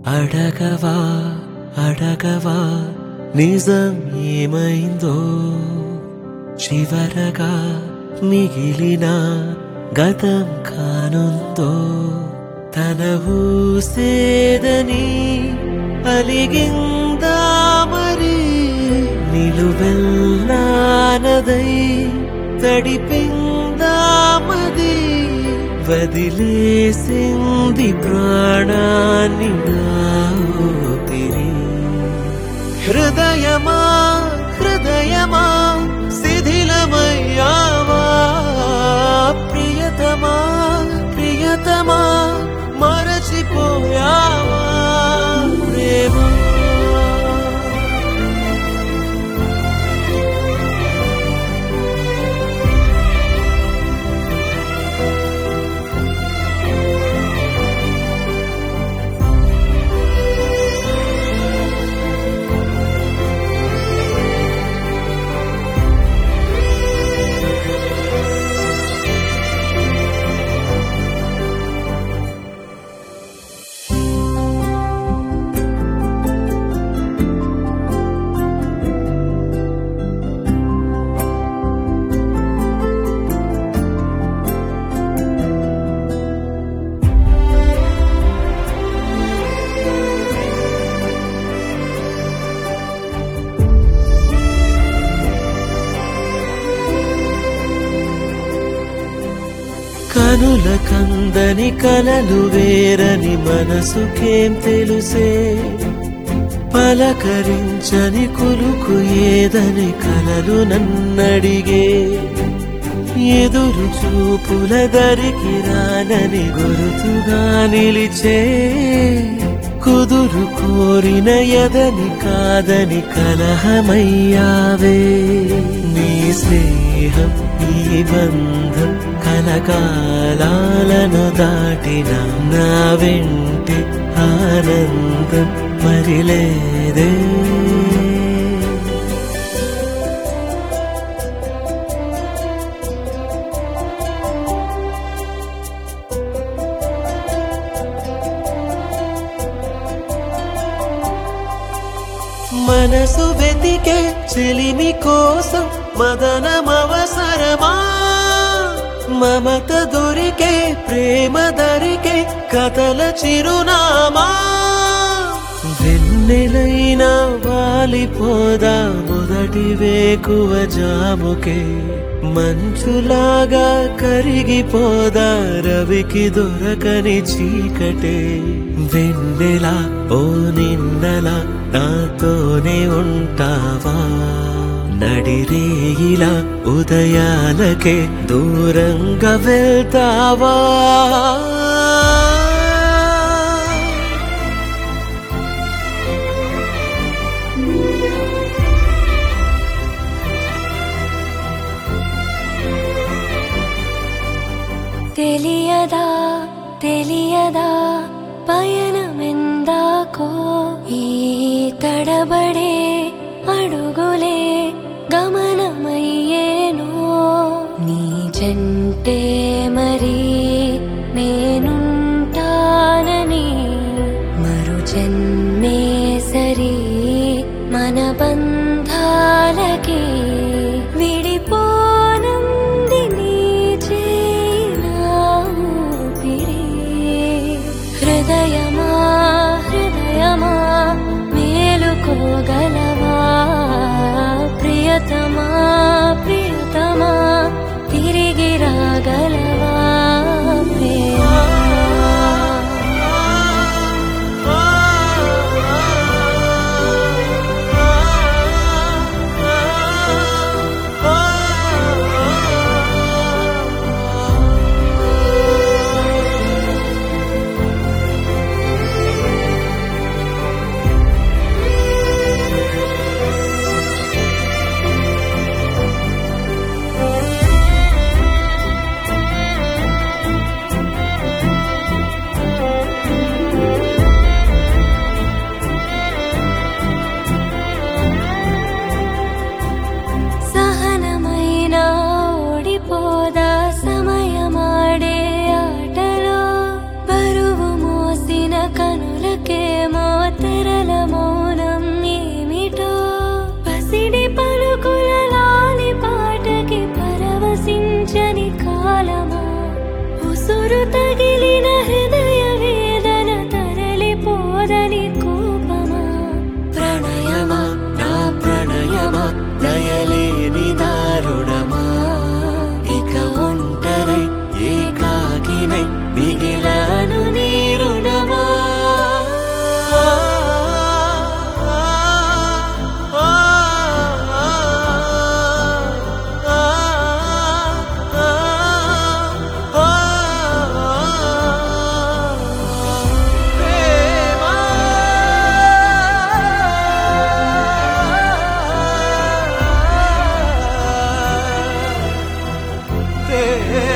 అడగవా అడగవా నిజం ఏమైందో చివరగా మిగిలిన గతం కానుందో తన ఊసేదని అలిగిందా మరి నిలువెల్లానదై తడిపిందా మది వదిలేసింది ప్రాణాన్ని నా ఊపిరి హృదయమా హృదయమా శిథిలమయ్యావా ప్రియతమా ప్రియతమా మరచిపోయావా ప్రేమా కనుల కందని కలలు వేరని మనసుకేం తెలుసే పలకరించని కులుకు ఏదని కలలు నన్నడిగే ఎదురు చూపుల దరికి రానని గురుతుగా నిలిచే కుదురు కోరిన ఎదని కాదని కలహమయ్యావే నీ స్నేహం ఈ బంధం కలకాలాలను దాటిన నా వెంటి ఆనందం మరిలేదే మనసు వెతికే చెలిమి కోసం మదనమవసరమా మమత దొరికే ప్రేమ దరికే కథల చిరునామా వెన్నెలైనా వాలిపోదా మొదటి వేకువ జాముకే మంచులాగా కరిగిపోదా రవికి దొరకని చీకటే వెన్నెలా ఓ నిన్నలా నాతోనే ఉంటావా నడిరేయిలా ఉదయాలకే దూరంగా వెళ్తావా తెలియదా తెలియదా పయనమెందాకో ఈ తడబడే అడుగులే గమనమయ్యేనో నీ జంటే మరి నేనుంటానని మరు జన్మే సరి మన బంధాలకి విడిపోనంది నీ చేయినా ఊపిరి హృదయమా హృదయమా మేలుకోగలవా ప్రియతమా ప్రియతమా తిరిగి రాగలవా ప్రేమా నాకేమో తెరల మౌనం ఏమిటో పసిడి పలుకుల లాలి పాటకి పరవశించని కాలమా ఉసురు తగిలిన హృదయ వేదన తరలిపోదని కోపమా ప్రణయమా నా ప్రణయమా దయలేని దారుణమా ఇక ఒంటరై ఏకాకినై మిగిలాను నీ రుణమా ప్రేమ